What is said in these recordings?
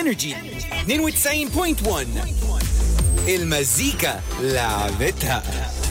انرجي 92.1 المزيكا لعبتها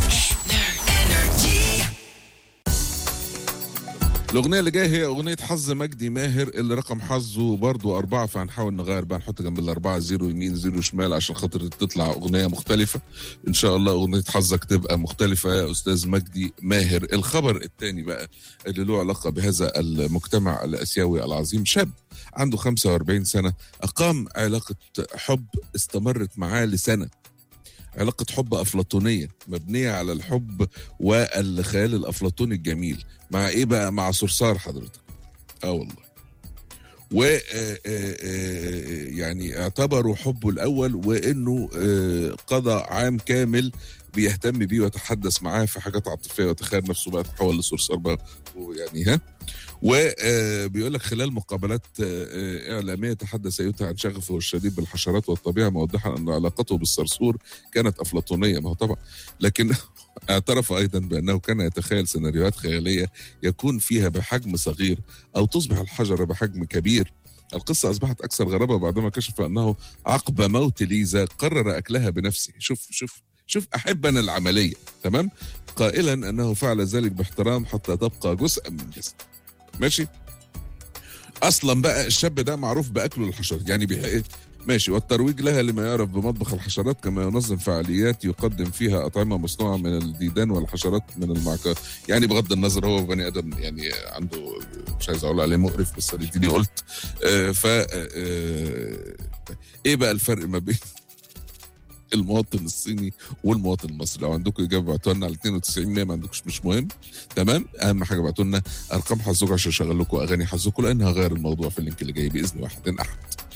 الأغنية اللي جاية هي أغنية حظ مجدي ماهر اللي رقم حظه برضو أربعة فهنحاول نغير بقى نحط جنب الأربعة زيرو يمين زيرو شمال عشان خاطر تطلع أغنية مختلفة إن شاء الله أغنية حظك تبقى مختلفة يا أستاذ مجدي ماهر الخبر الثاني بقى اللي له علاقة بهذا المجتمع الآسيوي العظيم شاب عنده 45 سنة أقام علاقة حب استمرت معاه لسنة علاقة حب أفلاطونية مبنية على الحب والخيال الأفلاطوني الجميل مع إيه بقى مع صرصار حضرتك آه والله و آه، آه، آه، يعني اعتبروا حبه الأول وإنه آه، قضى عام كامل بيهتم بيه ويتحدث معاه في حاجات عاطفية وتخيل نفسه بقى تحول لصرصار بقى ويعني ها وبيقول لك خلال مقابلات آه، آه، إعلامية تحدث يوتا عن شغفه الشديد بالحشرات والطبيعة موضحا أن علاقته بالصرصور كانت أفلاطونية ما هو طبعا لكن اعترف أيضا بأنه كان يتخيل سيناريوهات خيالية يكون فيها بحجم صغير أو تصبح الحجرة بحجم كبير القصة أصبحت أكثر غرابة بعدما كشف أنه عقب موت ليزا قرر أكلها بنفسه شوف شوف شوف أحب أنا العملية تمام قائلا أنه فعل ذلك باحترام حتى تبقى جزءا من جسده ماشي اصلا بقى الشاب ده معروف باكله للحشرات يعني بيح... ماشي والترويج لها لما يعرف بمطبخ الحشرات كما ينظم فعاليات يقدم فيها اطعمه مصنوعه من الديدان والحشرات من المعكرات يعني بغض النظر هو بني ادم يعني عنده مش عايز اقول عليه مقرف بس اديني قلت آه ف آه ايه بقى الفرق ما بين المواطن الصيني والمواطن المصري لو عندكم اجابه ابعتوها لنا على 92 100 ما عندكوش مش مهم تمام اهم حاجه ابعتوا لنا ارقام حظكم عشان اشغل لكم اغاني حظكم لان هغير الموضوع في اللينك اللي جاي باذن واحد احد